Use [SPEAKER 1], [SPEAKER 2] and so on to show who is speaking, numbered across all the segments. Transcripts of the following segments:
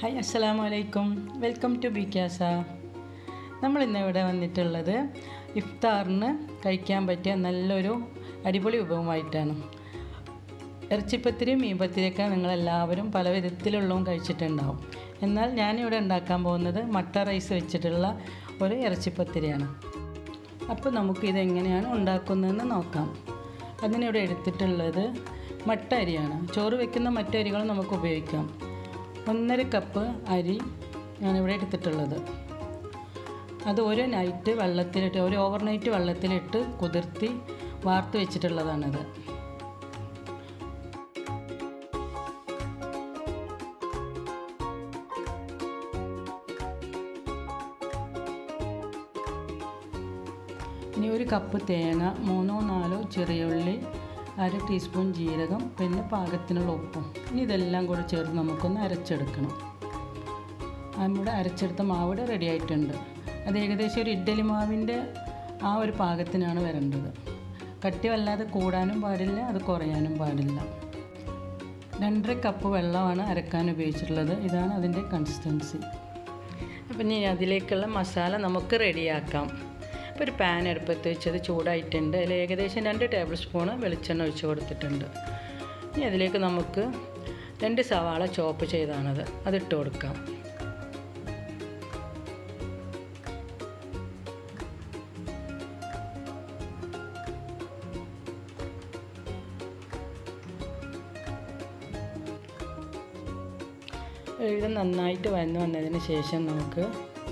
[SPEAKER 1] hi അസ്സലാമു അലൈക്കും welcome to B ക്യാസ നമ്മൾ ഇന്ന് ഇവിടെ വന്നിട്ടുള്ളത് ഇഫ്താറിന് കഴിക്കാൻ പറ്റിയ നല്ലൊരു അടിപൊളി വിഭവമായിട്ടാണ് ഇറച്ചിപ്പത്തിരി മീൻപത്തിരിയൊക്കെ നിങ്ങളെല്ലാവരും പല വിധത്തിലുള്ളതും കഴിച്ചിട്ടുണ്ടാവും എന്നാൽ ഞാനിവിടെ ഉണ്ടാക്കാൻ പോകുന്നത് മട്ട റൈസ് വെച്ചിട്ടുള്ള ഒരു ഇറച്ചിപ്പത്തിരിയാണ് അപ്പോൾ നമുക്ക് ഇതെങ്ങനെയാണ് ഉണ്ടാക്കുന്നതെന്ന് നോക്കാം അതിനിവിടെ എടുത്തിട്ടുള്ളത് മട്ട അരിയാണ് ചോറ് വെക്കുന്ന മറ്റു അരികൾ നമുക്ക് ഉപയോഗിക്കാം ഒന്നര കപ്പ് അരി ഞാനിവിടെ എടുത്തിട്ടുള്ളത് അത് ഒരു നൈറ്റ് വെള്ളത്തിലിട്ട് ഒരു ഓവർ നൈറ്റ് വെള്ളത്തിലിട്ട് കുതിർത്തി വാർത്ത് വെച്ചിട്ടുള്ളതാണത് ഇനി ഒരു കപ്പ് തേങ്ങ മൂന്നോ നാലോ ചെറിയ ഉള്ളി അര ടീസ്പൂൺ ജീരകം പിന്നെ പാകത്തിനുള്ള ഉപ്പും ഇനി ഇതെല്ലാം കൂടെ ചേർത്ത് നമുക്കൊന്ന് അരച്ചെടുക്കണം നമ്മുടെ അരച്ചെടുത്ത മാവിടെ റെഡി ആയിട്ടുണ്ട് അത് ഏകദേശം ഒരു ഇഡ്ഡലി മാവിൻ്റെ ആ ഒരു പാകത്തിനാണ് വരേണ്ടത് കട്ടി വല്ലാതെ കൂടാനും പാടില്ല അത് കുറയാനും പാടില്ല രണ്ടര കപ്പ് വെള്ളമാണ് അരക്കാൻ ഉപയോഗിച്ചിട്ടുള്ളത് ഇതാണ് അതിൻ്റെ കൺസിസ്റ്റൻസി അപ്പം ഇനി അതിലേക്കുള്ള മസാല നമുക്ക് റെഡിയാക്കാം അപ്പോൾ ഒരു പാൻ അടുപ്പത്ത് വെച്ചത് ചൂടായിട്ടുണ്ട് അതിൽ ഏകദേശം രണ്ട് ടേബിൾ സ്പൂണ് വെളിച്ചെണ്ണ ഒഴിച്ച് കൊടുത്തിട്ടുണ്ട് ഇനി അതിലേക്ക് നമുക്ക് രണ്ട് സവാള ചോപ്പ് ചെയ്താണത് അതിട്ട് കൊടുക്കാം ഇത് നന്നായിട്ട് വന്നു വന്നതിന് ശേഷം നമുക്ക്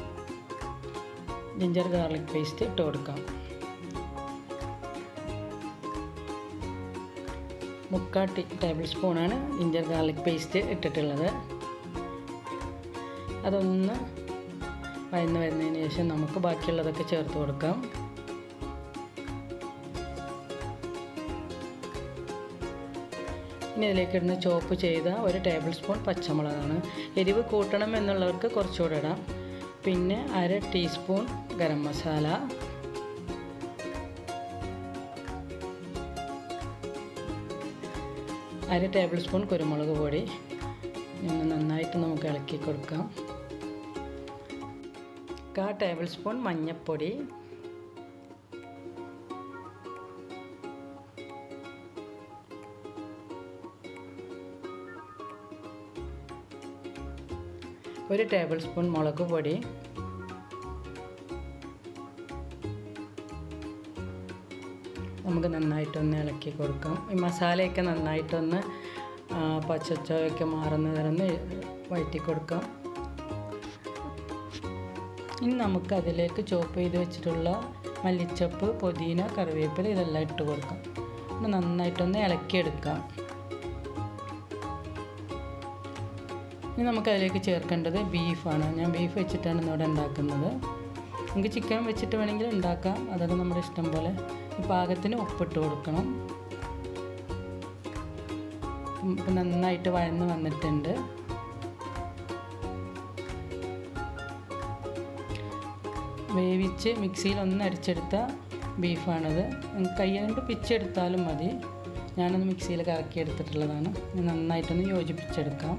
[SPEAKER 1] ജിഞ്ചർ ഗാർലിക് പേസ്റ്റ് ഇട്ട് കൊടുക്കാം മുക്കാൽ ടീ ടേബിൾ സ്പൂണാണ് ജിഞ്ചർ ഗാർലിക് പേസ്റ്റ് ഇട്ടിട്ടുള്ളത് അതൊന്ന് വയന്ന് വരുന്നതിന് ശേഷം നമുക്ക് ബാക്കിയുള്ളതൊക്കെ ചേർത്ത് കൊടുക്കാം ഇനി ഇതിലേക്ക് ഇടുന്ന ചോപ്പ് ചെയ്ത ഒരു ടേബിൾ സ്പൂൺ പച്ചമുളകാണ് എരിവ് കൂട്ടണം എന്നുള്ളവർക്ക് കുറച്ചുകൂടെ ഇടാം പിന്നെ അര ടീസ്പൂൺ ഗരം മസാല അര ടേബിൾ സ്പൂൺ കുരുമുളക് പൊടി ഒന്ന് നന്നായിട്ട് നമുക്ക് ഇളക്കി കൊടുക്കാം കാ ടേബിൾ സ്പൂൺ മഞ്ഞൾപ്പൊടി ഒരു ടേബിൾ സ്പൂൺ മുളക് പൊടി നമുക്ക് നന്നായിട്ടൊന്ന് ഇളക്കി കൊടുക്കാം ഈ മസാലയൊക്കെ നന്നായിട്ടൊന്ന് പച്ചച്ചോയൊക്കെ മാറുന്ന തരന്ന് വഴറ്റി കൊടുക്കാം ഇനി നമുക്ക് അതിലേക്ക് ചോപ്പ് ചെയ്ത് വെച്ചിട്ടുള്ള മല്ലിച്ചപ്പ് പുതിന കറിവേപ്പില ഇതെല്ലാം ഇട്ട് കൊടുക്കാം നന്നായിട്ടൊന്ന് ഇളക്കിയെടുക്കാം ഇനി നമുക്കതിലേക്ക് ചേർക്കേണ്ടത് ബീഫാണ് ഞാൻ ബീഫ് വെച്ചിട്ടാണ് ഇന്നിവിടെ ഉണ്ടാക്കുന്നത് നമുക്ക് ചിക്കൻ വെച്ചിട്ട് വേണമെങ്കിൽ ഉണ്ടാക്കാം അതൊക്കെ നമ്മുടെ ഇഷ്ടം പോലെ പാകത്തിന് ഉപ്പിട്ട് കൊടുക്കണം ഇപ്പം നന്നായിട്ട് വഴന്ന് വന്നിട്ടുണ്ട് വേവിച്ച് മിക്സിയിൽ ഒന്ന് അരിച്ചെടുത്ത ബീഫാണത് കൈ കൊണ്ട് പിച്ചെടുത്താലും മതി ഞാനൊന്ന് മിക്സിയിൽ കറക്കി എടുത്തിട്ടുള്ളതാണ് നന്നായിട്ടൊന്ന് യോജിപ്പിച്ചെടുക്കാം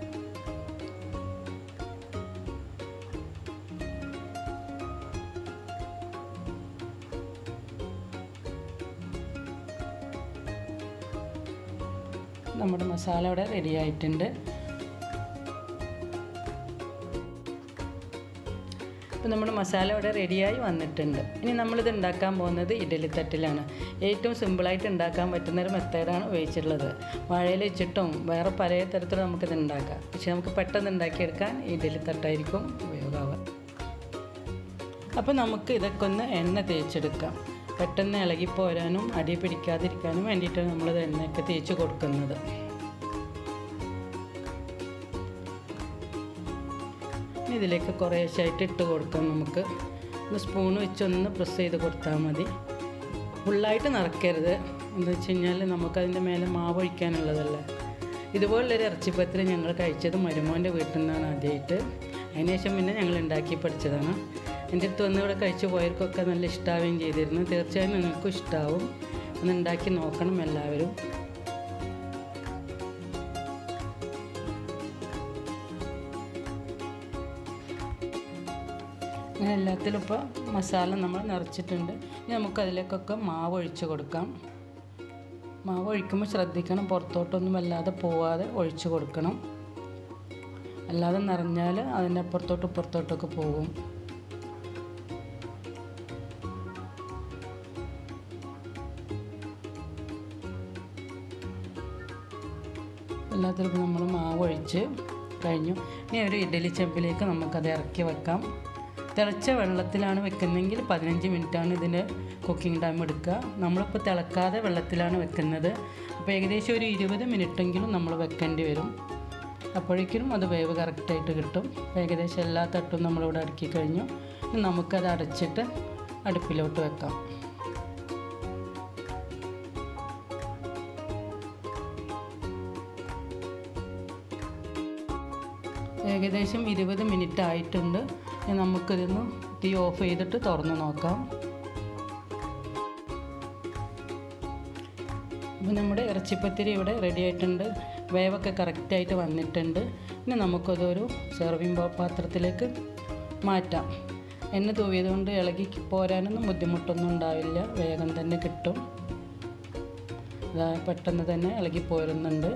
[SPEAKER 1] നമ്മുടെ മസാല ഇവിടെ റെഡി ആയിട്ടുണ്ട് അപ്പോൾ നമ്മുടെ മസാല ഇവിടെ റെഡിയായി വന്നിട്ടുണ്ട് ഇനി നമ്മളിത് ഉണ്ടാക്കാൻ പോകുന്നത് ഇഡലി തട്ടിലാണ് ഏറ്റവും സിമ്പിളായിട്ട് ഉണ്ടാക്കാൻ പറ്റുന്ന ഒരു മെത്തേഡാണ് ഉപയോഗിച്ചിട്ടുള്ളത് വാഴയിൽ വെച്ചിട്ടും വേറെ പല തരത്തിലും നമുക്കിത് ഉണ്ടാക്കാം പക്ഷെ നമുക്ക് പെട്ടെന്ന് ഉണ്ടാക്കിയെടുക്കാൻ ഇഡലി തട്ടായിരിക്കും ഉപയോഗമാവുക അപ്പോൾ നമുക്ക് ഇതൊക്കെ ഒന്ന് എണ്ണ തേച്ചെടുക്കാം പെട്ടെന്ന് ഇളകി പോരാനും അടി പിടിക്കാതിരിക്കാനും വേണ്ടിയിട്ടാണ് നമ്മളിത് എണ്ണയൊക്കെ തേച്ച് കൊടുക്കുന്നത് ഇതിലേക്ക് കുറേശ്ശായിട്ട് ഇട്ട് കൊടുക്കാം നമുക്ക് ഒന്ന് സ്പൂൺ വെച്ചൊന്ന് പ്രസ് ചെയ്ത് കൊടുത്താൽ മതി ഫുള്ളായിട്ട് നിറക്കരുത് എന്താ വെച്ച് കഴിഞ്ഞാൽ നമുക്കതിൻ്റെ മേലെ മാവ് ഒഴിക്കാനുള്ളതല്ലേ ഇതുപോലുള്ളൊരു ഇറച്ചിപ്പത്തിൽ ഞങ്ങൾ കഴിച്ചത് മരുമോൻ്റെ വീട്ടിൽ നിന്നാണ് ആദ്യമായിട്ട് അതിനുശേഷം പിന്നെ ഞങ്ങൾ ഉണ്ടാക്കി പഠിച്ചതാണ് എൻ്റെ അടുത്ത് വന്ന് ഇവിടെ കഴിച്ചു പോയവർക്കൊക്കെ നല്ല ഇഷ്ടാവുകയും ചെയ്തിരുന്നു തീർച്ചയായും നിങ്ങൾക്കും ഇഷ്ടാവും ഒന്ന് ഉണ്ടാക്കി നോക്കണം എല്ലാവരും അങ്ങനെ എല്ലാത്തിലും ഇപ്പോൾ മസാല നമ്മൾ നിറച്ചിട്ടുണ്ട് ഇനി നമുക്കതിലേക്കൊക്കെ മാവ് ഒഴിച്ച് കൊടുക്കാം മാവ് ഒഴിക്കുമ്പോൾ ശ്രദ്ധിക്കണം പുറത്തോട്ടൊന്നും വല്ലാതെ പോവാതെ ഒഴിച്ച് കൊടുക്കണം അല്ലാതെ നിറഞ്ഞാൽ അതിൻ്റെ അപ്പുറത്തോട്ട് ഇപ്പുറത്തോട്ടൊക്കെ പോകും എല്ലാത്തിലും നമ്മൾ മാവ് ഒഴിച്ച് കഴിഞ്ഞു ഇനി ഒരു ഇഡലി ചെമ്പിലേക്ക് നമുക്കത് ഇറക്കി വെക്കാം തിളച്ച വെള്ളത്തിലാണ് വെക്കുന്നതെങ്കിൽ പതിനഞ്ച് മിനിറ്റാണ് ഇതിൻ്റെ കുക്കിംഗ് ടൈം എടുക്കുക നമ്മളിപ്പോൾ തിളക്കാതെ വെള്ളത്തിലാണ് വെക്കുന്നത് അപ്പോൾ ഏകദേശം ഒരു ഇരുപത് മിനിറ്റെങ്കിലും നമ്മൾ വെക്കേണ്ടി വരും അപ്പോഴേക്കും അത് വേവ് കറക്റ്റായിട്ട് കിട്ടും അപ്പോൾ ഏകദേശം എല്ലാ തട്ടും നമ്മളിവിടെ അടുക്കി കഴിഞ്ഞു ഇനി നമുക്കത് അടച്ചിട്ട് അടുപ്പിലോട്ട് വെക്കാം ഏകദേശം ഇരുപത് മിനിറ്റ് ആയിട്ടുണ്ട് ഇനി നമുക്കിതൊന്ന് തീ ഓഫ് ചെയ്തിട്ട് തുറന്ന് നോക്കാം അപ്പോൾ നമ്മുടെ ഇറച്ചിപ്പത്തിരി ഇവിടെ റെഡി ആയിട്ടുണ്ട് വേവൊക്കെ കറക്റ്റായിട്ട് വന്നിട്ടുണ്ട് ഇനി നമുക്കതൊരു സെർവിങ് പാത്രത്തിലേക്ക് മാറ്റാം എണ്ണ തൂവിയത് കൊണ്ട് ഇളകി പോരാനൊന്നും ബുദ്ധിമുട്ടൊന്നും ഉണ്ടാവില്ല വേഗം തന്നെ കിട്ടും അതാ പെട്ടെന്ന് തന്നെ ഇളകി പോരുന്നുണ്ട്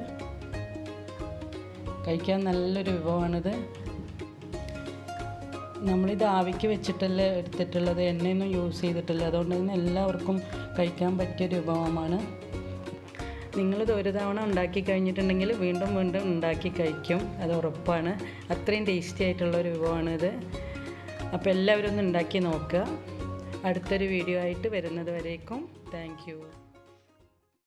[SPEAKER 1] കഴിക്കാൻ നല്ലൊരു വിഭവമാണിത് നമ്മളിത് ആവിക്ക് വെച്ചിട്ടല്ലേ എടുത്തിട്ടുള്ളത് എണ്ണയൊന്നും യൂസ് ചെയ്തിട്ടില്ല അതുകൊണ്ട് തന്നെ എല്ലാവർക്കും കഴിക്കാൻ പറ്റിയ ഒരു വിഭവമാണ് നിങ്ങളിത് ഒരു തവണ ഉണ്ടാക്കി കഴിഞ്ഞിട്ടുണ്ടെങ്കിൽ വീണ്ടും വീണ്ടും ഉണ്ടാക്കി കഴിക്കും അത് ഉറപ്പാണ് അത്രയും ടേസ്റ്റി ആയിട്ടുള്ള ഒരു വിഭവമാണിത് അപ്പോൾ എല്ലാവരും ഒന്ന് ഉണ്ടാക്കി നോക്കുക അടുത്തൊരു വീഡിയോ ആയിട്ട് വരുന്നത് വരേക്കും താങ്ക്